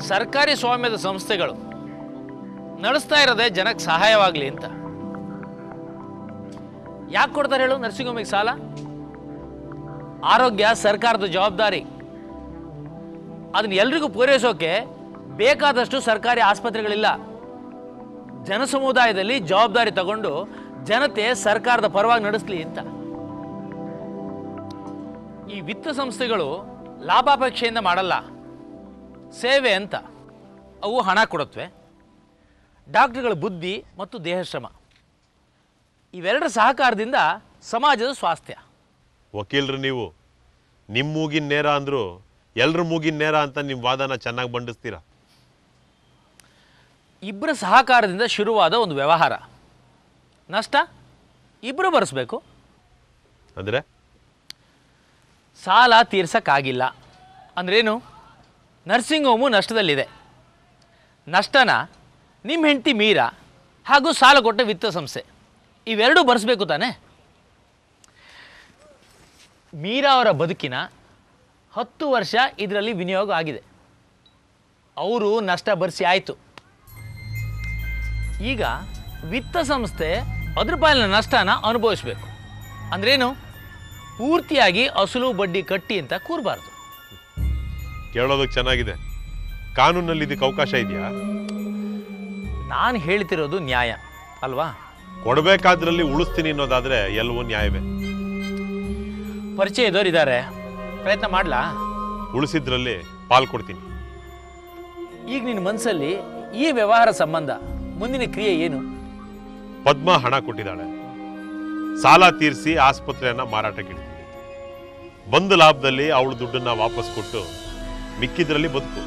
ಸರ್ಕಾರಿ ಸ್ವಾಮ್ಯದ ಸಂಸ್ಥೆಗಳು ನಡೆಸ್ತಾ ಇರೋದೇ ಜನಕ್ಕೆ ಸಹಾಯವಾಗಲಿ ಅಂತ ಯಾಕೆ ಕೊಡ್ತಾರೆ ಹೇಳು ನರ್ಸಿಂಗ್ ಹೋಮಿಗೆ ಸಾಲ ಆರೋಗ್ಯ ಸರ್ಕಾರದ ಜವಾಬ್ದಾರಿ ಅದನ್ನ ಎಲ್ರಿಗೂ ಪೂರೈಸೋಕೆ ಬೇಕಾದಷ್ಟು ಸರ್ಕಾರಿ ಆಸ್ಪತ್ರೆಗಳಿಲ್ಲ ಜನಸಮುದಾಯದಲ್ಲಿ ಜವಾಬ್ದಾರಿ ತಗೊಂಡು ಜನತೆ ಸರ್ಕಾರದ ಪರವಾಗಿ ನಡೆಸಲಿ ಅಂತ ಈ ವಿತ್ತ ಸಂಸ್ಥೆಗಳು ಲಾಭಾಪೇಕ್ಷೆಯಿಂದ ಮಾಡಲ್ಲ ಸೇವೆ ಅಂತ ಅವು ಹಣ ಕೊಡುತ್ತವೆ ಡಾಕ್ಟರ್ಗಳ ಬುದ್ಧಿ ಮತ್ತು ದೇಹಶ್ರಮ ಇವೆರಡರ ಸಹಕಾರದಿಂದ ಸಮಾಜದ ಸ್ವಾಸ್ಥ್ಯ ವಕೀಲರು ನೀವು ನಿಮ್ಮ ಮೂಗಿನ ನೇರ ಅಂದ್ರು ಎಲ್ರ ಮೂಗಿನ ನೇರ ಅಂತ ನಿಮ್ಮ ವಾದನ ಚೆನ್ನಾಗಿ ಮಂಡಿಸ್ತೀರಾ ಇಬ್ಬರ ಸಹಕಾರದಿಂದ ಶುರುವಾದ ಒಂದು ವ್ಯವಹಾರ ನಷ್ಟ ಇಬ್ಬರು ಭರಿಸ್ಬೇಕು ಅಂದರೆ ಸಾಲ ತೀರ್ಸಕ್ಕಾಗಿಲ್ಲ ಅಂದ್ರೇನು ನರ್ಸಿಂಗ್ ಹೋಮು ನಷ್ಟದಲ್ಲಿದೆ ನಷ್ಟನ ನಿಮ್ಮ ಹೆಂಡತಿ ಮೀರಾ ಹಾಗೂ ಸಾಲ ಕೊಟ್ಟ ವಿತ್ತ ಸಂಸ್ಥೆ ಇವೆರಡೂ ಭರಿಸ್ಬೇಕು ತಾನೇ ಮೀರಾ ಅವರ ಬದುಕಿನ ಹತ್ತು ವರ್ಷ ಇದರಲ್ಲಿ ವಿನಿಯೋಗ ಆಗಿದೆ ಅವರು ನಷ್ಟ ಭರಿಸಿ ಆಯಿತು ಈಗ ವಿತ್ತ ಸಂಸ್ಥೆ ಅದ್ರ ಪಾಲಿನ ನಷ್ಟನ ಅನುಭವಿಸ್ಬೇಕು ಅಂದ್ರೇನು ಪೂರ್ತಿಯಾಗಿ ಅಸಲು ಬಡ್ಡಿ ಕಟ್ಟಿ ಅಂತ ಕೂರಬಾರ್ದು ಕೇಳೋದಕ್ಕೆ ಚೆನ್ನಾಗಿದೆ ಕಾನೂನಲ್ಲಿ ಇದಕ್ಕೆ ಅವಕಾಶ ಇದೆಯಾ ನಾನು ಹೇಳ್ತಿರೋದು ನ್ಯಾಯ ಅಲ್ವಾ ಕೊಡಬೇಕಾದ್ರಲ್ಲಿ ಉಳಿಸ್ತೀನಿ ಅನ್ನೋದಾದ್ರೆ ಎಲ್ಲವೂ ನ್ಯಾಯವೇ ಪರಿಚಯದವ್ರು ಇದ್ದಾರೆ ಪ್ರಯತ್ನ ಮಾಡ್ಲಾ ಉಳಿಸಿದ್ರಲ್ಲಿ ಪಾಲ್ ಕೊಡ್ತೀನಿ ಈಗ ನಿನ್ನ ಮನಸ್ಸಲ್ಲಿ ಈ ವ್ಯವಹಾರ ಸಂಬಂಧ ಮುಂದಿನ ಕ್ರಿಯೆ ಏನು ಪದ್ಮ ಹಣ ಕೊಟ್ಟಿದ್ದಾಳೆ ಸಾಲ ತೀರಿಸಿ ಆಸ್ಪತ್ರೆಯನ್ನ ಮಾರಾಟಕ್ಕೆ ಇಡ್ತೀನಿ ಬಂದ ಲಾಭದಲ್ಲಿ ಅವಳು ದುಡ್ಡನ್ನ ವಾಪಸ್ ಕೊಟ್ಟು ಮಿಕ್ಕಿದ್ರಲ್ಲಿ ಬದುಕು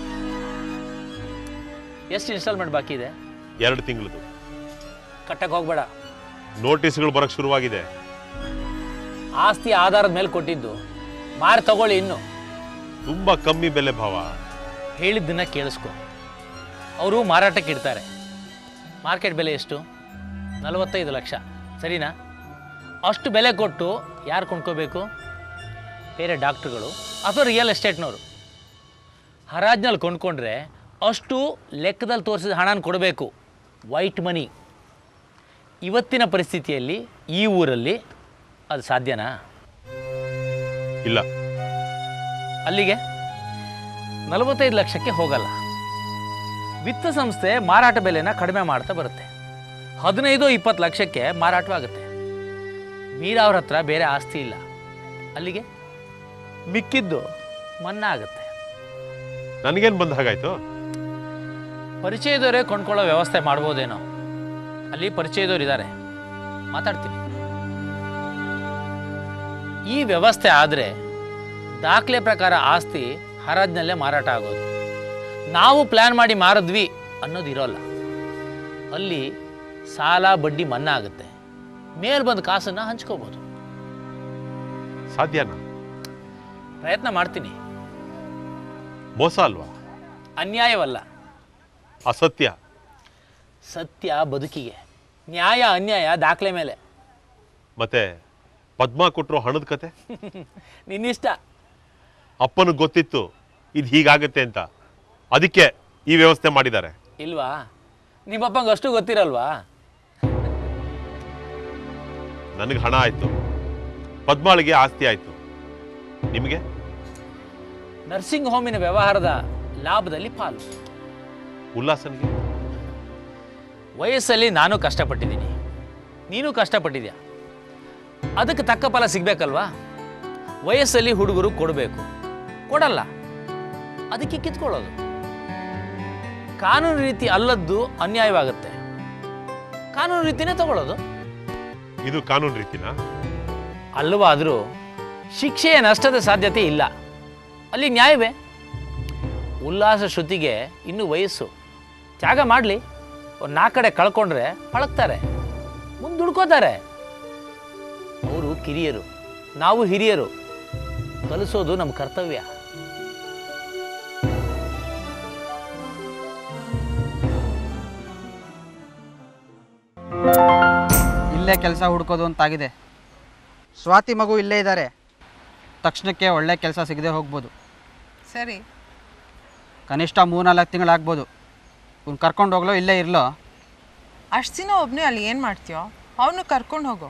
ಎಷ್ಟು ಇನ್ಸ್ಟಾಲ್ಮೆಂಟ್ ಬಾಕಿ ಇದೆ ಎರಡು ತಿಂಗಳದು ಕಟ್ಟಕ್ಕೆ ಹೋಗ್ಬೇಡ ನೋಟಿಸ್ಗಳು ಬರಕ್ ಶುರುವಾಗಿದೆ ಆಸ್ತಿ ಆಧಾರದ ಮೇಲೆ ಕೊಟ್ಟಿದ್ದು ಮಾರಿ ತಗೊಳ್ಳಿ ಇನ್ನು ತುಂಬಾ ಕಮ್ಮಿ ಬೆಲೆ ಭಾವ ಹೇಳಿದ್ದನ್ನ ಕೇಳಿಸ್ಕೊ ಅವರು ಮಾರಾಟಕ್ಕೆ ಇಡ್ತಾರೆ ಮಾರ್ಕೆಟ್ ಬೆಲೆ ಎಷ್ಟು ನಲವತ್ತೈದು ಲಕ್ಷ ಸರಿನಾ ಅಷ್ಟು ಬೆಲೆ ಕೊಟ್ಟು ಯಾರು ಕೊಂಡ್ಕೋಬೇಕು ಬೇರೆ ಡಾಕ್ಟ್ರುಗಳು ಅಥವಾ ರಿಯಲ್ ಎಸ್ಟೇಟ್ನವರು ಹರಾಜ್ನಲ್ಲಿ ಕೊಂಡ್ಕೊಂಡ್ರೆ ಅಷ್ಟು ಲೆಕ್ಕದಲ್ಲಿ ತೋರಿಸಿದ ಹಣನ ಕೊಡಬೇಕು ವೈಟ್ ಮನಿ ಇವತ್ತಿನ ಪರಿಸ್ಥಿತಿಯಲ್ಲಿ ಈ ಊರಲ್ಲಿ ಅದು ಸಾಧ್ಯನಾ ಇಲ್ಲ ಅಲ್ಲಿಗೆ ನಲವತ್ತೈದು ಲಕ್ಷಕ್ಕೆ ಹೋಗಲ್ಲ ವಿತ್ತ ಸಂಸ್ಥೆ ಮಾರಾಟ ಬೆಲೆನ ಕಡಿಮೆ ಮಾಡ್ತಾ ಬರುತ್ತೆ ಹದಿನೈದು ಇಪ್ಪತ್ತು ಲಕ್ಷಕ್ಕೆ ಮಾರಾಟವಾಗುತ್ತೆ ಮೀರಾ ಅವ್ರ ಹತ್ರ ಬೇರೆ ಆಸ್ತಿ ಇಲ್ಲ ಅಲ್ಲಿಗೆ ಮಿಕ್ಕಿದ್ದು ಮನ್ನಾ ಆಗುತ್ತೆ ನನಗೇನು ಬಂದ ಹಾಗಾಯ್ತು ಪರಿಚಯದವರೇ ಕೊಂಡ್ಕೊಳ್ಳೋ ವ್ಯವಸ್ಥೆ ಮಾಡ್ಬೋದೇನೋ ಅಲ್ಲಿ ಪರಿಚಯದವ್ರು ಇದ್ದಾರೆ ಮಾತಾಡ್ತೀನಿ ಈ ವ್ಯವಸ್ಥೆ ಆದರೆ ದಾಖಲೆ ಪ್ರಕಾರ ಆಸ್ತಿ ಹರಾಜ್ನಲ್ಲೇ ಮಾರಾಟ ಆಗೋದು ನಾವು ಪ್ಲ್ಯಾನ್ ಮಾಡಿ ಮಾರಿದ್ವಿ ಅನ್ನೋದು ಇರೋಲ್ಲ ಅಲ್ಲಿ ಸಾಲ ಬಡ್ಡಿ ಮನ್ನಾ ಆಗುತ್ತೆ ಮೇಲ್ ಬಂದ ಕಾಸನ್ನು ಹಂಚ್ಕೋಬೋದು ಸಾಧ್ಯನಾ ಪ್ರಯತ್ನ ಮಾಡ್ತೀನಿ ಮೋಸ ಅಲ್ವಾ ಅನ್ಯಾಯವಲ್ಲ ಅಸತ್ಯ ಸತ್ಯ ಬದುಕಿಗೆ ನ್ಯಾಯ ಅನ್ಯಾಯ ದಾಖಲೆ ಮೇಲೆ ಮತ್ತೆ ಪದ್ಮ ಕೊಟ್ಟರು ಹಣದ ಕತೆ ನಿನ್ನಿಷ್ಟ ಅಪ್ಪನಿಗೆ ಗೊತ್ತಿತ್ತು ಇದು ಹೀಗಾಗತ್ತೆ ಅಂತ ಅದಕ್ಕೆ ಈ ವ್ಯವಸ್ಥೆ ಮಾಡಿದ್ದಾರೆ ಇಲ್ವಾ ನಿಮ್ಮಪ್ಪಂಗೆ ಅಷ್ಟು ಗೊತ್ತಿರಲ್ವಾ ನನಗೆ ಹಣ ಆಯ್ತು ಪದ್ಮಾಳಿಗೆ ಆಸ್ತಿ ಆಯ್ತು ನಿಮಗೆ ನರ್ಸಿಂಗ್ ಹೋಮಿನ ವ್ಯವಹಾರದ ಲಾಭದಲ್ಲಿ ಪಾಲು ಉಲ್ಲಾಸನಿಗೆ ವಯಸ್ಸಲ್ಲಿ ನಾನು ಕಷ್ಟಪಟ್ಟಿದ್ದೀನಿ ನೀನು ಕಷ್ಟಪಟ್ಟಿದ್ಯಾ ಅದಕ್ಕೆ ತಕ್ಕ ಫಲ ಸಿಗ್ಬೇಕಲ್ವಾ ವಯಸ್ಸಲ್ಲಿ ಹುಡುಗರು ಕೊಡಬೇಕು ಕೊಡಲ್ಲ ಅದಕ್ಕೆ ಕಿತ್ಕೊಳ್ಳೋದು ಕಾನೂನು ರೀತಿ ಅಲ್ಲದ್ದು ಅನ್ಯಾಯವಾಗುತ್ತೆ ಕಾನೂನು ರೀತಿನೇ ತಗೊಳ್ಳೋದು ಇದು ಕಾನೂನು ರೀತಿನಾ ಅಲ್ಲವಾದರೂ ಶಿಕ್ಷೆಯ ನಷ್ಟದ ಸಾಧ್ಯತೆ ಇಲ್ಲ ಅಲ್ಲಿ ನ್ಯಾಯವೇ ಉಲ್ಲಾಸ ಶ್ರುತಿಗೆ ಇನ್ನೂ ವಯಸ್ಸು ತ್ಯಾಗ ಮಾಡಲಿ ಒಂದು ನಾಲ್ಕು ಕಡೆ ಕಳ್ಕೊಂಡ್ರೆ ಪಳಕ್ತಾರೆ ಮುಂದೆ ದುಡ್ಕೋತಾರೆ ಅವರು ಕಿರಿಯರು ನಾವು ಹಿರಿಯರು ಕಲಿಸೋದು ನಮ್ಮ ಕರ್ತವ್ಯ ಇಲ್ಲೇ ಕೆಲಸ ಹುಡ್ಕೋದು ಅಂತಾಗಿದೆ ಸ್ವಾತಿ ಮಗು ಇಲ್ಲೇ ಇದ್ದಾರೆ ತಕ್ಷಣಕ್ಕೆ ಒಳ್ಳೆ ಕೆಲಸ ಸಿಗದೆ ಹೋಗ್ಬೋದು ಸರಿ ಕನಿಷ್ಠ ಮೂರ್ನಾಲ್ಕು ತಿಂಗಳಾಗ್ಬೋದು ಇವ್ನು ಕರ್ಕೊಂಡು ಹೋಗ್ಲೋ ಇಲ್ಲೇ ಇರಲೋ ಅಷ್ಟು ದಿನ ಒಬ್ಬನೇ ಅಲ್ಲಿ ಏನು ಮಾಡ್ತೀಯೋ ಅವನು ಕರ್ಕೊಂಡು ಹೋಗೋ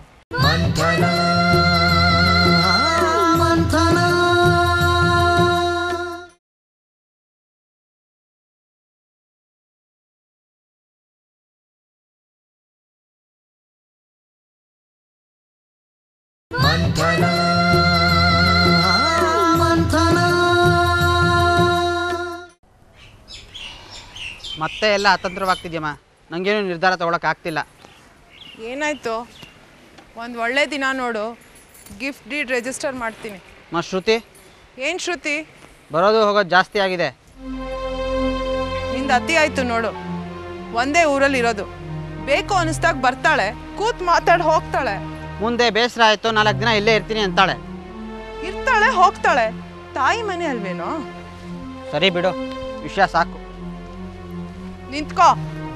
ಮತ್ತೆ ಎಲ್ಲ ಅತಂತ್ರವಾಗ್ತಿದ್ಯಮ್ಮ ನನಗೇನು ನಿರ್ಧಾರ ತೊಗೊಳಕ್ಕೆ ಆಗ್ತಿಲ್ಲ ಏನಾಯ್ತು ಒಂದು ಒಳ್ಳೆ ದಿನ ನೋಡು ಗಿಫ್ಟ್ ಡೀಡ್ ರಿಜಿಸ್ಟರ್ ಮಾಡ್ತೀನಿ ಮ ಶ್ರುತಿ ಏನು ಶ್ರುತಿ ಬರೋದು ಹೋಗೋದು ಜಾಸ್ತಿ ಆಗಿದೆ ನಿಂದು ಅತಿ ಆಯ್ತು ನೋಡು ಒಂದೇ ಊರಲ್ಲಿ ಇರೋದು ಬೇಕು ಅನಿಸ್ದಾಗ ಬರ್ತಾಳೆ ಕೂತ್ ಮಾತಾಡಿ ಹೋಗ್ತಾಳೆ ಮುಂದೆ ಬೇಸರ ಆಯಿತು ನಾಲ್ಕು ದಿನ ಇಲ್ಲೇ ಇರ್ತೀನಿ ಅಂತಾಳೆ ಇರ್ತಾಳೆ ಹೋಗ್ತಾಳೆ ತಾಯಿ ಮನೆ ಅಲ್ವೇನೋ ಸರಿ ಬಿಡು ವಿಷಯ ಸಾಕು ನಿಂತ್ಕೋ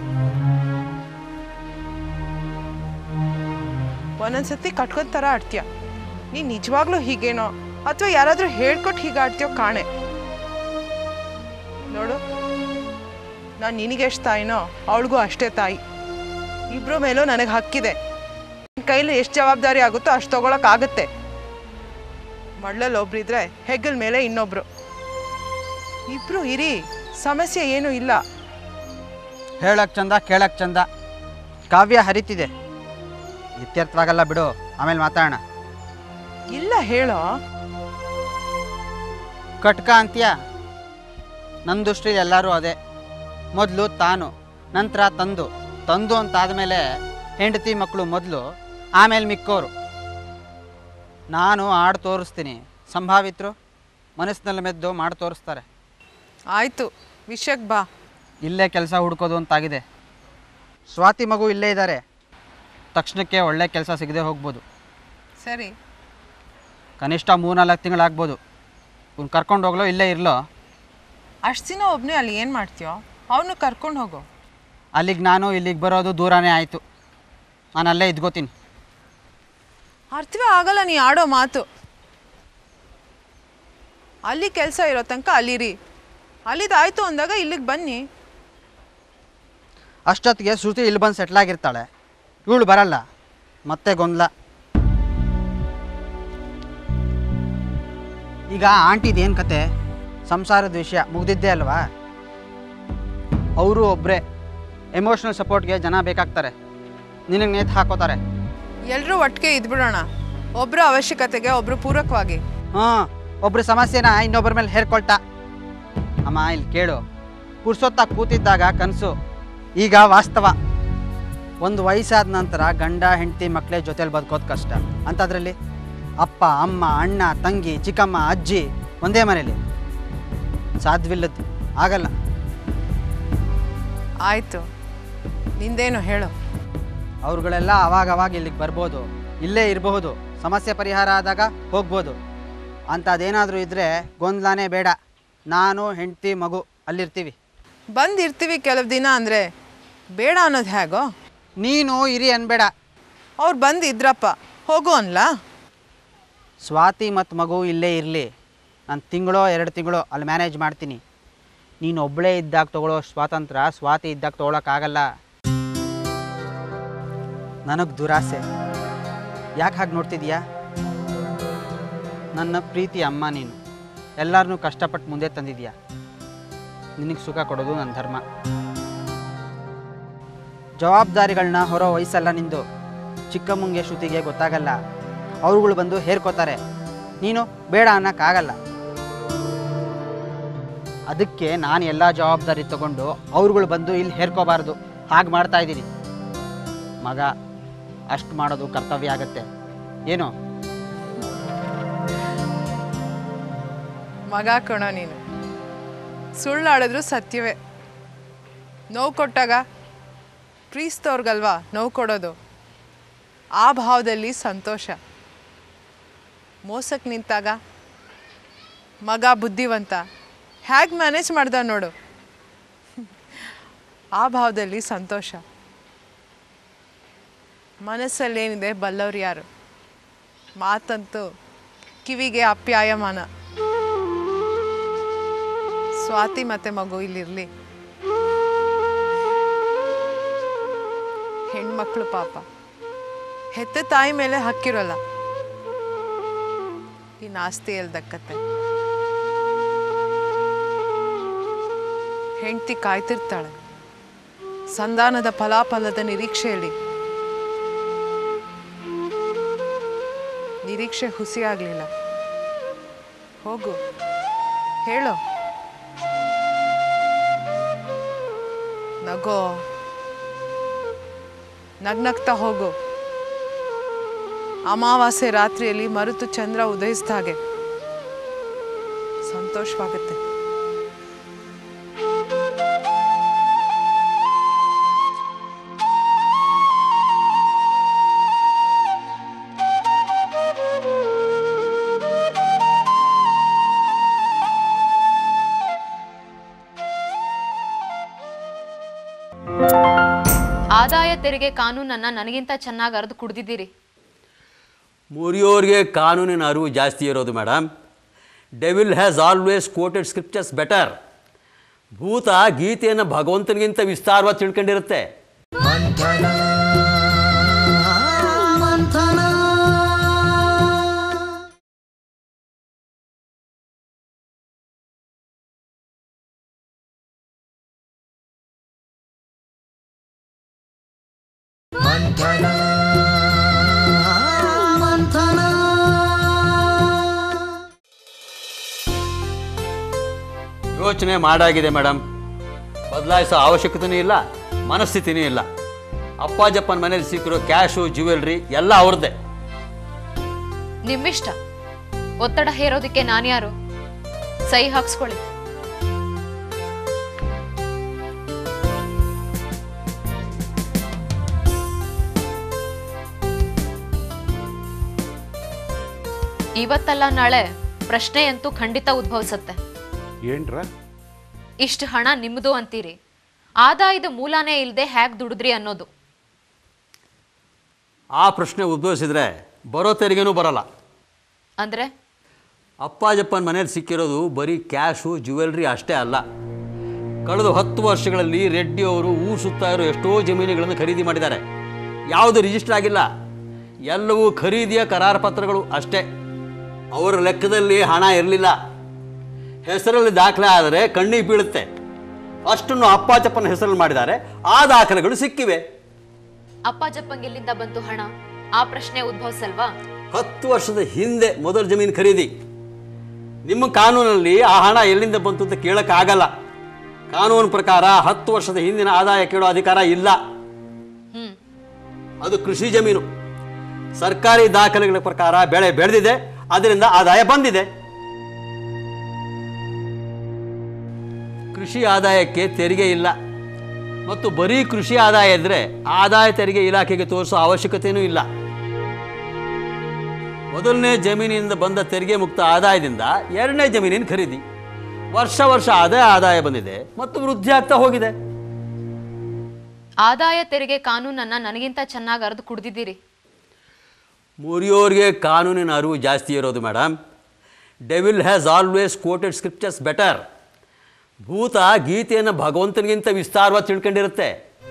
ಒಂದೊಂದ್ಸತಿ ಕಟ್ಕೊಂಡ್ ಥರ ಆಡ್ತೀಯ ನೀನ್ ನಿಜವಾಗ್ಲೂ ಹೀಗೇನೋ ಅಥವಾ ಯಾರಾದ್ರೂ ಹೇಳ್ಕೊಟ್ಟು ಹೀಗೆ ಆಡ್ತೀಯೋ ಕಾಣೆ ನೋಡು ನಾನು ನಿನಗೆಷ್ಟು ತಾಯಿನೋ ಅವಳಿಗೂ ಅಷ್ಟೇ ತಾಯಿ ಇಬ್ರು ಮೇಲೂ ನನಗೆ ಹಕ್ಕಿದೆ ನಿನ್ ಕೈಲಿ ಎಷ್ಟು ಜವಾಬ್ದಾರಿ ಆಗುತ್ತೋ ಅಷ್ಟು ತಗೊಳಕ್ಕಾಗತ್ತೆ ಮಡ್ಲಲ್ಲಿ ಒಬ್ರಿದ್ರೆ ಹೆಗ್ಗಲ್ ಮೇಲೆ ಇನ್ನೊಬ್ರು ಇಬ್ರು ಇರಿ ಸಮಸ್ಯೆ ಏನೂ ಇಲ್ಲ ಹೇಳಕ್ ಚಂದ ಕೇಳಕ್ ಚಂದ ಕಾವ್ಯ ಹರಿತಿದೆ ಇತ್ಯರ್ಥವಾಗಲ್ಲ ಬಿಡು ಆಮೇಲೆ ಮಾತಾಡೋಣ ಇಲ್ಲ ಹೇಳೋ ಕಟ್ಕ ಅಂತೀಯ ನನ್ನ ದೃಷ್ಟಿಲಿ ಎಲ್ಲರೂ ಅದೇ ಮೊದಲು ತಾನು ನಂತರ ತಂದು ತಂದು ಅಂತಾದಮೇಲೆ ಹೆಂಡತಿ ಮಕ್ಕಳು ಮೊದಲು ಆಮೇಲೆ ಮಿಕ್ಕೋರು ನಾನು ಆಡು ತೋರಿಸ್ತೀನಿ ಸಂಭಾವಿತರು ಮನಸ್ಸಿನಲ್ಲಿ ಮೆದ್ದು ಮಾಡಿ ತೋರಿಸ್ತಾರೆ ಆಯ್ತು ವಿಷಯಕ್ಕೆ ಬಾ ಇಲ್ಲೇ ಕೆಲಸ ಹುಡ್ಕೋದು ಅಂತಾಗಿದೆ ಸ್ವಾತಿ ಮಗು ಇಲ್ಲೇ ಇದ್ದಾರೆ ತಕ್ಷಣಕ್ಕೆ ಒಳ್ಳೆ ಕೆಲಸ ಸಿಗದೆ ಹೋಗ್ಬೋದು ಸರಿ ಕನಿಷ್ಠ ಮೂರ್ನಾಲ್ಕು ತಿಂಗಳಾಗ್ಬೋದು ಇವ್ನು ಕರ್ಕೊಂಡು ಹೋಗ್ಲೋ ಇಲ್ಲೇ ಇರಲೋ ಅಷ್ಟು ದಿನ ಒಬ್ಬನೇ ಅಲ್ಲಿ ಏನು ಮಾಡ್ತೀಯೋ ಅವನು ಕರ್ಕೊಂಡು ಹೋಗೋ ಅಲ್ಲಿಗೆ ನಾನು ಇಲ್ಲಿಗೆ ಬರೋದು ದೂರನೇ ಆಯಿತು ನಾನು ಅಲ್ಲೇ ಇದ್ಕೋತೀನಿ ಅರ್ಥವೇ ಆಗಲ್ಲ ನೀ ಆಡೋ ಮಾತು ಅಲ್ಲಿ ಕೆಲಸ ಇರೋ ತನಕ ಅಲ್ಲಿರಿ ಅಲ್ಲಿದಾಯ್ತು ಅಂದಾಗ ಇಲ್ಲಿಗೆ ಬನ್ನಿ ಅಷ್ಟೊತ್ತಿಗೆ ಶ್ರುತಿ ಇಲ್ಲಿ ಬಂದು ಸೆಟ್ಲ್ ಆಗಿರ್ತಾಳೆ ಇವಳು ಬರಲ್ಲ ಮತ್ತೆ ಗೊಂದಲ ಈಗ ಆಂಟಿದು ಏನು ಕತೆ ಸಂಸಾರದ ವಿಷಯ ಮುಗ್ದಿದ್ದೇ ಅಲ್ವಾ ಅವರು ಒಬ್ಬರೇ ಎಮೋಷ್ನಲ್ ಸಪೋರ್ಟ್ಗೆ ಜನ ಬೇಕಾಗ್ತಾರೆ ನಿನಗೆ ನೇತು ಹಾಕೋತಾರೆ ಎಲ್ಲರೂ ಒಟ್ಟಿಗೆ ಇದ್ಬಿಡೋಣ ಒಬ್ಬರ ಅವಶ್ಯಕತೆಗೆ ಒಬ್ಬರು ಪೂರಕವಾಗಿ ಹಾಂ ಒಬ್ರ ಸಮಸ್ಯೆನ ಇನ್ನೊಬ್ಬರ ಮೇಲೆ ಹೇರ್ಕೊಳ್ತಾ ಅಮ್ಮ ಇಲ್ಲಿ ಕೇಳು ಪುರ್ಸೊತ್ತಾಗಿ ಕೂತಿದ್ದಾಗ ಕನಸು ಈಗ ವಾಸ್ತವ ಒಂದು ವಯಸ್ಸಾದ ನಂತರ ಗಂಡ ಹೆಂಡತಿ ಮಕ್ಕಳೇ ಜೊತೆಲಿ ಬದುಕೋದು ಕಷ್ಟ ಅಂಥದ್ರಲ್ಲಿ ಅಪ್ಪ ಅಮ್ಮ ಅಣ್ಣ ತಂಗಿ ಚಿಕ್ಕಮ್ಮ ಅಜ್ಜಿ ಒಂದೇ ಮನೇಲಿ ಸಾಧ್ಯವಿಲ್ಲದ್ದು ಆಗಲ್ಲ ಆಯಿತು ನಿಂದೇನು ಹೇಳು ಅವ್ರುಗಳೆಲ್ಲ ಅವಾಗ ಅವಾಗ ಇಲ್ಲಿಗೆ ಬರ್ಬೋದು ಇಲ್ಲೇ ಇರಬಹುದು ಸಮಸ್ಯೆ ಪರಿಹಾರ ಆದಾಗ ಹೋಗ್ಬೋದು ಅಂಥದ್ದೇನಾದರೂ ಇದ್ದರೆ ಗೊಂದಲನೇ ಬೇಡ ನಾನು ಹೆಂಡತಿ ಮಗು ಅಲ್ಲಿರ್ತೀವಿ ಬಂದಿರ್ತೀವಿ ಕೆಲವು ದಿನ ಅಂದರೆ ಬೇಡ ಅನ್ನೋದು ಹೇಗೋ ನೀನು ಇರಿ ಅನ್ಬೇಡ ಅವ್ರು ಬಂದು ಇದ್ರಪ್ಪ ಹೋಗು ಅನ್ಲಾ ಸ್ವಾತಿ ಮತ್ತು ಮಗು ಇಲ್ಲೇ ಇರಲಿ ನಾನು ತಿಂಗಳೋ ಎರಡು ತಿಂಗಳೋ ಅಲ್ಲಿ ಮ್ಯಾನೇಜ್ ಮಾಡ್ತೀನಿ ನೀನು ಒಬ್ಬಳೇ ಇದ್ದಾಗ ತೊಗೊಳ್ಳೋ ಸ್ವಾತಂತ್ರ್ಯ ಸ್ವಾತಿ ಇದ್ದಾಗ ತೊಗೊಳಕ್ಕಾಗಲ್ಲ ನನಗೆ ದುರಾಸೆ ಯಾಕೆ ಹಾಗೆ ನೋಡ್ತಿದ್ಯಾ ನನ್ನ ಪ್ರೀತಿ ಅಮ್ಮ ನೀನು ಎಲ್ಲರನ್ನೂ ಕಷ್ಟಪಟ್ಟು ಮುಂದೆ ತಂದಿದ್ಯಾ ನಿನಗೆ ಸುಖ ಕೊಡೋದು ನನ್ನ ಧರ್ಮ ಜವಾಬ್ದಾರಿಗಳನ್ನ ಹೊರೋ ವಯಸ್ಸಲ್ಲ ನಿಂದು ಚಿಕ್ಕಮ್ಮಂಗೆ ಶ್ರುತಿಗೆ ಗೊತ್ತಾಗಲ್ಲ ಅವ್ರುಗಳು ಬಂದು ಹೇರ್ಕೋತಾರೆ ನೀನು ಬೇಡ ಅನ್ನೋಕ್ಕಾಗಲ್ಲ ಅದಕ್ಕೆ ನಾನು ಎಲ್ಲ ಜವಾಬ್ದಾರಿ ತಗೊಂಡು ಅವ್ರುಗಳು ಬಂದು ಇಲ್ಲಿ ಹೇರ್ಕೋಬಾರ್ದು ಹಾಗೆ ಮಾಡ್ತಾ ಇದ್ದೀನಿ ಮಗ ಅಷ್ಟು ಮಾಡೋದು ಕರ್ತವ್ಯ ಆಗತ್ತೆ ಏನು ಮಗ ಕಣೋ ನೀನು ಸುಳ್ಳಾಡಿದ್ರು ಸತ್ಯವೇ ನೋವು ಕೊಟ್ಟಾಗ ಪ್ರೀಸ್ತವ್ರಿಗಲ್ವಾ ನೋವು ಕೊಡೋದು ಆ ಭಾವದಲ್ಲಿ ಸಂತೋಷ ಮೋಸಕ್ಕೆ ನಿಂತಾಗ ಮಗ ಬುದ್ಧಿವಂತ ಹೇಗೆ ಮ್ಯಾನೇಜ್ ಮಾಡ್ದ ನೋಡು ಆ ಭಾವದಲ್ಲಿ ಸಂತೋಷ ಮನಸ್ಸಲ್ಲೇನಿದೆ ಬಲ್ಲವ್ರು ಯಾರು ಮಾತಂತೂ ಕಿವಿಗೆ ಅಪ್ಯಾಯಮಾನ ಸ್ವಾತಿ ಮತ್ತೆ ಮಗು ಇಲ್ಲಿರ್ಲಿ ಹೆಣ್ಮಕ್ಳು ಪಾಪ ಹೆತ್ತ ತಾಯಿ ಮೇಲೆ ಹಕ್ಕಿರೋಲ್ಲ ಇನ್ನು ಆಸ್ತಿ ಎಲ್ಲಿ ದಕ್ಕತ್ತೆ ಹೆಂಡತಿ ಕಾಯ್ತಿರ್ತಾಳೆ ಸಂಧಾನದ ಫಲಾಫಲದ ನಿರೀಕ್ಷೆಯಲ್ಲಿ ನಿರೀಕ್ಷೆ ಹುಸಿ ಆಗ್ಲಿಲ್ಲ ಹೋಗು ಹೇಳು ನಗೋ ನಗ್ನಗ್ತಾ ಹೋಗು ಅಮಾವಾಸ್ಯೆ ರಾತ್ರಿಯಲ್ಲಿ ಮರುತು ಚಂದ್ರ ಉದಯಿಸಿದ ಹಾಗೆ ಸಂತೋಷವಾಗುತ್ತೆ ಆದಾಯ ತೆರಿಗೆ ಕಾನೂನನ್ನ ನನಗಿಂತ ಚೆನ್ನಾಗಿ ಅರ್ದು ಕುಡ್ದಿದ್ದೀರಿ ಮುರಿಯೋರಿಗೆ ಕಾನೂನಿನ ಅರಿವು ಜಾಸ್ತಿ ಇರೋದು madam devil has always quoted scriptures better ಭೂತ ಗೀತೆಯನ್ನು ಭಗವಂತನಿಗಿಂತ ವಿಸ್ತಾರವಾಗಿ ತಿಳ್ಕೊಂಡಿರುತ್ತೆ ಯೋಚನೆ ಮಾಡಾಗಿದೆ ಮೇಡಮ್ ಬದಲಾಯಿಸೋ ಅವಶ್ಯಕತೆಯೂ ಇಲ್ಲ ಮನಸ್ಥಿತಿನೂ ಇಲ್ಲ ಅಪ್ಪಾಜಪ್ಪನ ಮನೇಲಿ ಸಿಕ್ಕಿರೋ ಕ್ಯಾಶು ಜ್ಯುವೆಲ್ರಿ ಎಲ್ಲ ಅವ್ರದ್ದೇ ನಿಮ್ಮಿಷ್ಟ ಒತ್ತಡ ಹೇರೋದಕ್ಕೆ ನಾನ್ಯಾರು ಸಹಿ ಹಾಕ್ಸ್ಕೊಳ್ಳಿ ಇವತ್ತಲ್ಲ ನಾಳೆ ಪ್ರಶ್ನೆ ಅಂತೂ ಖಂಡಿತ ಉದ್ಭವಿಸತ್ತೆ ಏನ್ರ ಇಷ್ಟು ಹಣ ನಿಮ್ಮದು ಅಂತೀರಿ ಆದಾಯದ ಮೂಲನೇ ಇಲ್ಲದೆ ಹ್ಯಾಕ್ ದುಡಿದ್ರಿ ಅನ್ನೋದು ಆ ಪ್ರಶ್ನೆ ಉದ್ಭವಿಸಿದ್ರೆ ಬರೋ ತೆರಿಗೆನೂ ಬರಲ್ಲ ಅಂದ್ರೆ ಅಪ್ಪಾಜಪ್ಪನ ಮನೇಲಿ ಸಿಕ್ಕಿರೋದು ಬರೀ ಕ್ಯಾಶು ಜ್ಯುವೆಲ್ರಿ ಅಷ್ಟೇ ಅಲ್ಲ ಕಳೆದ ಹತ್ತು ವರ್ಷಗಳಲ್ಲಿ ರೆಡ್ಡಿ ಅವರು ಊರು ಸುತ್ತಾ ಇರೋ ಎಷ್ಟೋ ಜಮೀನುಗಳನ್ನು ಖರೀದಿ ಮಾಡಿದ್ದಾರೆ ಯಾವುದು ರಿಜಿಸ್ಟರ್ ಆಗಿಲ್ಲ ಎಲ್ಲವೂ ಖರೀದಿಯ ಕರಾರು ಪತ್ರಗಳು ಅಷ್ಟೇ ಅವರ ಲೆಕ್ಕದಲ್ಲಿ ಹಣ ಇರಲಿಲ್ಲ ಹೆಸರಲ್ಲಿ ದಾಖಲೆ ಆದರೆ ಕಣ್ಣಿಗೆ ಬೀಳುತ್ತೆ ಅಷ್ಟನ್ನು ಅಪ್ಪಾಜಪ್ಪನ ಹೆಸರಲ್ಲಿ ಮಾಡಿದ್ದಾರೆ ಆ ದಾಖಲೆಗಳು ಸಿಕ್ಕಿವೆ ಅಪ್ಪಾಜಪ್ಪಂಗೆ ಎಲ್ಲಿಂದ ಬಂತು ಹಣ ಆ ಪ್ರಶ್ನೆ ಉದ್ಭವಿಸಲ್ವಾ ಹತ್ತು ವರ್ಷದ ಹಿಂದೆ ಮೊದಲ ಜಮೀನು ಖರೀದಿ ನಿಮ್ಮ ಕಾನೂನಲ್ಲಿ ಆ ಹಣ ಎಲ್ಲಿಂದ ಬಂತು ಅಂತ ಕೇಳೋಕ್ಕಾಗಲ್ಲ ಕಾನೂನು ಪ್ರಕಾರ ಹತ್ತು ವರ್ಷದ ಹಿಂದಿನ ಆದಾಯ ಕೇಳೋ ಅಧಿಕಾರ ಇಲ್ಲ ಹ್ಮ್ ಅದು ಕೃಷಿ ಜಮೀನು ಸರ್ಕಾರಿ ದಾಖಲೆಗಳ ಪ್ರಕಾರ ಬೆಳೆ ಬೆಳೆದಿದೆ ಅದರಿಂದ ಆದಾಯ ಬಂದಿದೆ ಕೃಷಿ ಆದಾಯಕ್ಕೆ ತೆರಿಗೆ ಇಲ್ಲ ಮತ್ತು ಬರೀ ಕೃಷಿ ಆದಾಯ ಇದ್ದರೆ ಆದಾಯ ತೆರಿಗೆ ಇಲಾಖೆಗೆ ತೋರಿಸೋ ಅವಶ್ಯಕತೆಯೂ ಇಲ್ಲ ಮೊದಲನೇ ಜಮೀನಿನಿಂದ ಬಂದ ತೆರಿಗೆ ಮುಕ್ತ ಆದಾಯದಿಂದ ಎರಡನೇ ಜಮೀನಿನ ಖರೀದಿ ವರ್ಷ ವರ್ಷ ಅದೇ ಆದಾಯ ಬಂದಿದೆ ಮತ್ತು ವೃದ್ಧಿ ಆಗ್ತಾ ಹೋಗಿದೆ ಆದಾಯ ತೆರಿಗೆ ಕಾನೂನನ್ನ ನನಗಿಂತ ಚೆನ್ನಾಗಿ ಅರ್ದು ಕುಡ್ದಿದ್ದೀರಿ ಮುರಿಯೋರಿಗೆ ಕಾನೂನಿನ ಅರಿವು ಜಾಸ್ತಿ ಇರೋದು madam devil has always quoted scriptures better ಭೂತ ಗೀತೆಯನ್ನು ಭಗವಂತನಿಗಿಂತ ವಿಸ್ತಾರವಾಗಿ ತಿಳ್ಕೊಂಡಿರುತ್ತೆ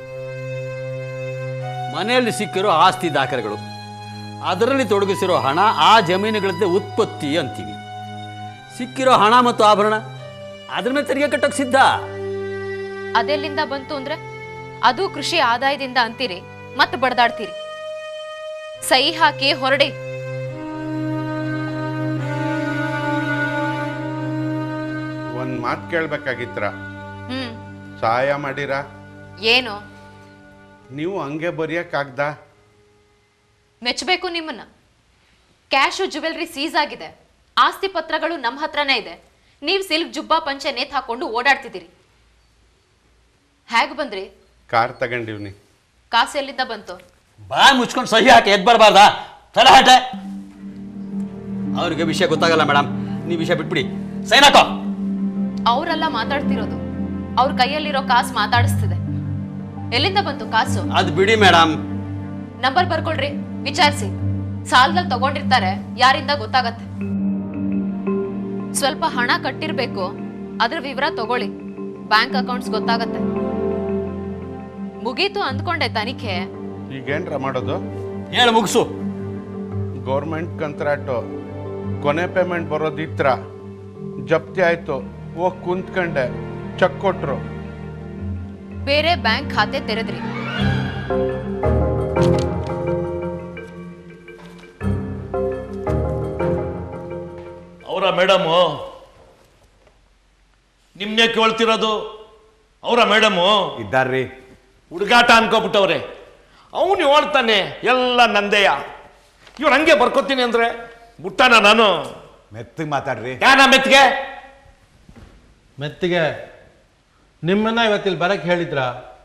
ಮನೆಯಲ್ಲಿ ಸಿಕ್ಕಿರೋ ಆಸ್ತಿ ದಾಖಲೆಗಳು ಅದರಲ್ಲಿ ತೊಡಗಿಸಿರೋ ಹಣ ಆ ಜಮೀನುಗಳದ್ದೇ ಉತ್ಪತ್ತಿ ಅಂತೀವಿ ಸಿಕ್ಕಿರೋ ಹಣ ಮತ್ತು ಆಭರಣ ಅದ್ರ ಮೇಲೆ ತೆರಿಗೆ ಕಟ್ಟೋಕೆ ಸಿದ್ಧ ಅದೆಲ್ಲಿಂದ ಬಂತು ಅಂದ್ರೆ ಅದು ಕೃಷಿ ಆದಾಯದಿಂದ ಅಂತೀರಿ ಮತ್ತೆ ಬಡ್ದಾಡ್ತೀರಿ ಸಹಿ ಹಾಕಿ ಹೊರಡಿ ಒಂದ್ ಮಾತು ಕೇಳ್ಬೇಕಾಗಿತ್ರ ಹ್ಮ್ ಸಹಾಯ ಮಾಡಿರ ಏನು ನೀವು ಹಂಗೆ ಬರೆಯಕ್ಕಾಗ್ದ ಮೆಚ್ಚಬೇಕು ನಿಮ್ಮನ್ನ ಕ್ಯಾಶು ಜುವೆಲ್ರಿ ಸೀಸ್ ಆಗಿದೆ ಆಸ್ತಿ ಪತ್ರಗಳು ನಮ್ಮ ಹತ್ರನೇ ಇದೆ ನೀವು ಸಿಲ್ಕ್ ಜುಬ್ಬಾ ಪಂಚೆ ನೇತ್ ಹಾಕೊಂಡು ಓಡಾಡ್ತಿದ್ದೀರಿ ಹೇಗ್ ಬಂದ್ರಿ ಕಾರ್ ತಗೊಂಡಿವ್ನಿ ಕಾಸು ಎಲ್ಲಿಂದ ಬಂತು ಬಾಯ್ ಮುಚ್ಕೊಂಡು ಸಹಿ ಹಾಕಿ ಎದ್ದು ಬರಬಾರ್ದಾ ತಲಹಟೆ ಅವ್ರಿಗೆ ವಿಷಯ ಗೊತ್ತಾಗಲ್ಲ ಮೇಡಮ್ ನೀವು ವಿಷಯ ಬಿಟ್ಬಿಡಿ ಸೈನ್ ಹಾಕೋ ಅವರೆಲ್ಲ ಮಾತಾಡ್ತಿರೋದು ಅವ್ರ ಕೈಯಲ್ಲಿರೋ ಕಾಸು ಮಾತಾಡಿಸ್ತಿದೆ ಎಲ್ಲಿಂದ ಬಂತು ಕಾಸು ಅದು ಬಿಡಿ ಮೇಡಮ್ ನಂಬರ್ ಬರ್ಕೊಳ್ರಿ ವಿಚಾರಿಸಿ ಸಾಲದಲ್ಲಿ ತಗೊಂಡಿರ್ತಾರೆ ಯಾರಿಂದ ಗೊತ್ತಾಗತ್ತೆ ಸ್ವಲ್ಪ ಹಣ ಕಟ್ಟಿರ್ಬೇಕು ಅದ್ರ ವಿವರ ತಗೊಳ್ಳಿ ಬ್ಯಾಂಕ್ ಅಕೌಂಟ್ಸ್ ಗೊತ್ತಾಗತ್ತೆ ಮುಗೀತು ಅಂದ್ಕೊಂಡೆ ತನಿಖೆ ಈಗೇನ್ರ ಮಾಡೋದು ಹೇಳು ಮುಗಿಸು ಗೌರ್ಮೆಂಟ್ ಕಂತ್ರಾಟು ಕೊನೆ ಪೇಮೆಂಟ್ ಬರೋದಿತ್ರ ಜಪ್ತಿ ಆಯ್ತು ಹೋಗಿ ಕುಂತ್ಕಂಡೆ ಚೆಕ್ ಕೊಟ್ರು ಬೇರೆ ಬ್ಯಾಂಕ್ ಖಾತೆ ತೆರೆದ್ರಿ ಅವರ ಮೇಡಮು ನಿಮ್ನೆ ಕೇಳ್ತಿರೋದು ಅವರ ಮೇಡಮು ಇದ್ದಾರ್ರಿ ಹುಡುಗಾಟ ಅನ್ಕೋಬಿಟ್ಟವ್ರೆ ಅವನು ಹೇಳ್ತಾನೆ ಎಲ್ಲ ನಂದೇಯ ಇವ್ರು ಹಂಗೆ ಬರ್ಕೋತೀನಿ ಅಂದ್ರೆ ಬಿಟ್ಟಾನ ನಾನು ಮೆತ್ತಗೆ ಮಾತಾಡ್ರಿ ಯಾನ ಮೆತ್ಗೆ ಮೆತ್ತಿಗೆ ನಿಮ್ಮನ್ನ ಇವತ್ತಿಲ್ಲಿ ಬರಕ್ಕೆ ಹೇಳಿದ್ರಾ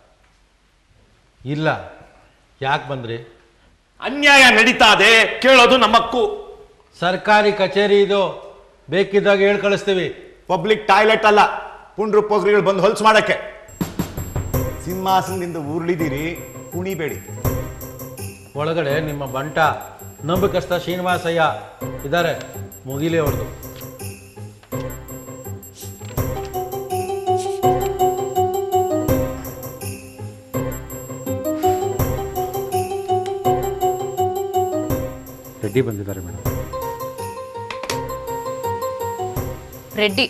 ಇಲ್ಲ ಯಾಕೆ ಬಂದ್ರಿ ಅನ್ಯಾಯ ನಡೀತಾ ಇದೆ ಕೇಳೋದು ನಮ್ಮಕ್ಕು ಸರ್ಕಾರಿ ಕಚೇರಿ ಇದು ಬೇಕಿದ್ದಾಗ ಹೇಳಿ ಕಳಿಸ್ತೀವಿ ಪಬ್ಲಿಕ್ ಟಾಯ್ಲೆಟ್ ಅಲ್ಲ ಪುಂಡ್ರು ಪೋಗ್ರಿಗಳು ಬಂದು ಹೊಲ್ಸ್ ಮಾಡಕ್ಕೆ ಸಿಂಹಾಸನದಿಂದ ಉರುಳಿದಿರಿ ಕುಣಿಬೇಡಿ ಒಳಗಡೆ ನಿಮ್ಮ ಬಂಟ ನಂಬಿಕಸ್ತ ಶ್ರೀನಿವಾಸಯ್ಯ ಇದ್ದಾರೆ ಮುಗಿಲಿ ಅವ್ರದ್ದು ರೆಡ್ಡಿ ಬಂದಿದ್ದಾರೆ ಮೇಡಮ್ ರೆಡ್ಡಿ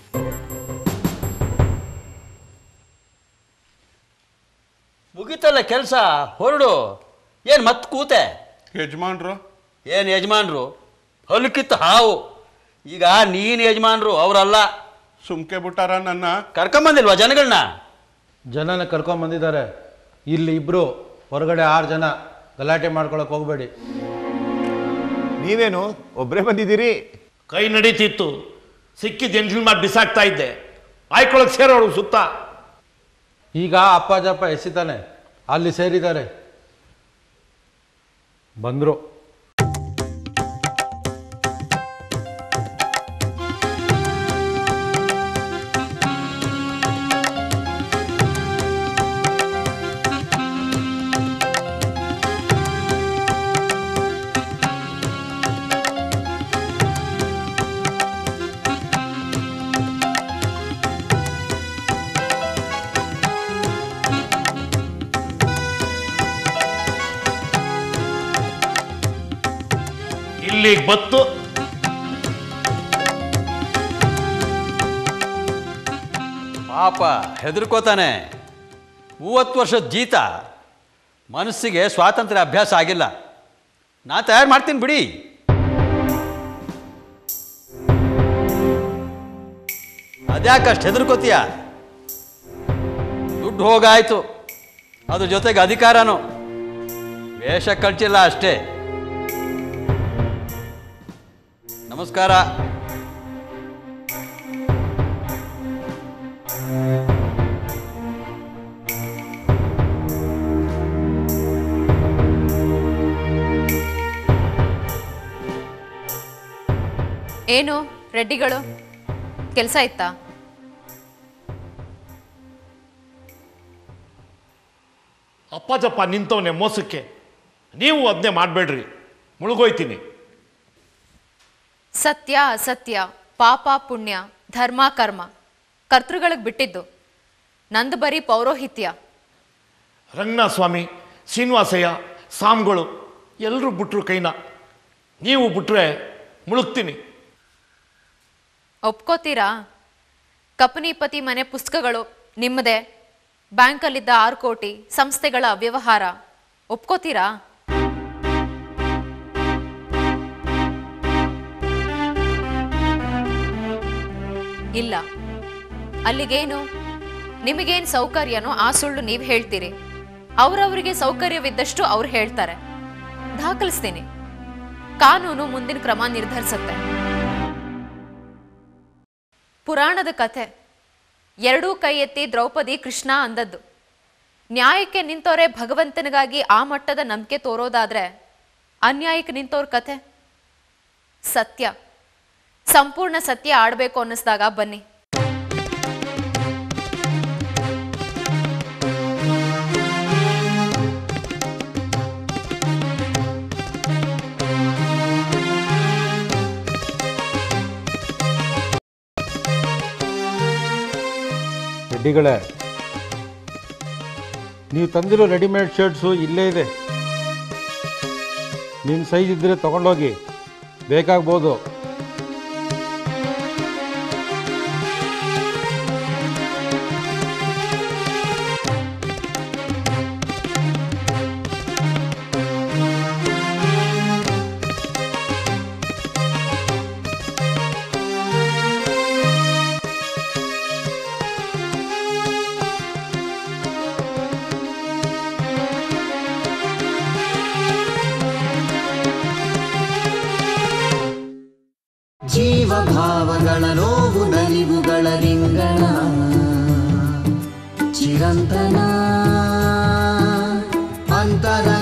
ಮುಗೀತಲ್ಲ ಕೆಲಸ ಹೊರಡು ಏನು ಮತ್ತೆ ಕೂತೆ ಯಜಮಾನ್ರು ಏನು ಯಜಮಾನ್ರು ಹಲ್ಕಿತ್ತು ಹಾವು ಈಗ ನೀನು ಯಜಮಾನ್ರು ಅವರಲ್ಲ ಸುಮ್ಕೆ ಬಿಟ್ಟಾರ ನನ್ನ ಕರ್ಕೊಂಬಂದಿಲ್ವಾ ಜನಗಳನ್ನ ಜನನ ಕರ್ಕೊಂಡ್ ಬಂದಿದ್ದಾರೆ ಇಲ್ಲಿ ಇಬ್ರು ಹೊರಗಡೆ ಆರು ಜನ ಗಲಾಟೆ ಮಾಡ್ಕೊಳಕ್ ಹೋಗ್ಬೇಡಿ ನೀವೇನು ಒಬ್ಬರೇ ಬಂದಿದ್ದೀರಿ ಕೈ ನಡೀತಿತ್ತು ಸಿಕ್ಕಿದ್ದು ಎಂಟ್ಲು ಮಾಡಿ ಬಿಸಾಕ್ತಾ ಇದ್ದೆ ಆಯ್ಕೊಳಕ್ ಸೇರೋಳು ಸುತ್ತ ಈಗ ಅಪ್ಪ ಜಪ್ಪ ಎಸಿತಾನೆ ಅಲ್ಲಿ ಸೇರಿದ್ದಾರೆ ಬಂದರು ಇಲ್ಲಿಗೆ ಬತ್ತು ಪಾಪ ಹೆದರ್ಕೋತಾನೆ ಮೂವತ್ತು ವರ್ಷದ ಜೀತ ಮನಸ್ಸಿಗೆ ಸ್ವಾತಂತ್ರ್ಯ ಅಭ್ಯಾಸ ಆಗಿಲ್ಲ ನಾ ತಯಾರು ಮಾಡ್ತೀನಿ ಬಿಡಿ ಅದ್ಯಾಕಷ್ಟು ಹೆದರ್ಕೋತೀಯ ದುಡ್ಡು ಹೋಗಾಯ್ತು ಅದ್ರ ಜೊತೆಗೆ ಅಧಿಕಾರನೂ ವೇಷ ಕಳ್ಚಿಲ್ಲ ಅಷ್ಟೇ ನಮಸ್ಕಾರ ಏನು ರೆಡ್ಡಿಗಳು ಕೆಲಸ ಇತ್ತಾ ಅಪ್ಪಾಜಪ್ಪ ನಿಂತವನೆ ಮೋಸಕ್ಕೆ ನೀವು ಅದನ್ನೇ ಮಾಡಬೇಡ್ರಿ ಮುಳುಗೋಯ್ತೀನಿ ಸತ್ಯ ಅಸತ್ಯ ಪಾಪ ಪುಣ್ಯ ಧರ್ಮ ಕರ್ಮ ಕರ್ತೃಗಳಿಗೆ ಬಿಟ್ಟಿದ್ದು ನಂದು ಬರೀ ಪೌರೋಹಿತ್ಯ ರಂಗನಾಥ ಸ್ವಾಮಿ ಶ್ರೀನಿವಾಸಯ್ಯ ಸ್ವಾಮಿಗಳು ಎಲ್ಲರೂ ಬಿಟ್ರು ಕೈನ ನೀವು ಬಿಟ್ರೆ ಮುಳುಗ್ತೀನಿ ಒಪ್ಕೋತೀರಾ ಕಪನಿಪತಿ ಮನೆ ಪುಸ್ತಕಗಳು ನಿಮ್ಮದೇ ಬ್ಯಾಂಕಲ್ಲಿದ್ದ ಆರು ಕೋಟಿ ಸಂಸ್ಥೆಗಳ ವ್ಯವಹಾರ ಒಪ್ಕೋತೀರಾ ಇಲ್ಲ ಅಲ್ಲಿಗೇನು ನಿಮಗೇನು ಸೌಕರ್ಯನೋ ಆ ಸುಳ್ಳು ನೀವು ಹೇಳ್ತೀರಿ ಅವ್ರವ್ರಿಗೆ ಸೌಕರ್ಯವಿದ್ದಷ್ಟು ಅವ್ರು ಹೇಳ್ತಾರೆ ದಾಖಲಿಸ್ತೀನಿ ಕಾನೂನು ಮುಂದಿನ ಕ್ರಮ ನಿರ್ಧರಿಸುತ್ತೆ ಪುರಾಣದ ಕಥೆ ಎರಡೂ ಕೈ ಎತ್ತಿ ದ್ರೌಪದಿ ಕೃಷ್ಣ ಅಂದದ್ದು ನ್ಯಾಯಕ್ಕೆ ನಿಂತೋರೆ ಭಗವಂತನಿಗಾಗಿ ಆ ಮಟ್ಟದ ನಂಬಿಕೆ ತೋರೋದಾದ್ರೆ ಅನ್ಯಾಯಕ್ಕೆ ನಿಂತೋರ್ ಕಥೆ ಸತ್ಯ ಸಂಪೂರ್ಣ ಸತ್ಯ ಆಡಬೇಕು ಅನ್ನಿಸ್ದಾಗ ಬನ್ನಿ ರೆಡ್ಡಿಗಳೇ ನೀವು ತಂದಿರೋ ರೆಡಿಮೇಡ್ ಶರ್ಟ್ಸು ಇಲ್ಲೇ ಇದೆ ನಿಮ್ಮ ಸೈಜ್ ಇದ್ದರೆ ತಗೊಂಡೋಗಿ ಬೇಕಾಗ್ಬೋದು ಜೀವಭಾವಗಳ ನೋವು ನಲಿವುಗಳ ರಿಂಗಣ ಚಿರಂತನ ಅಂತರ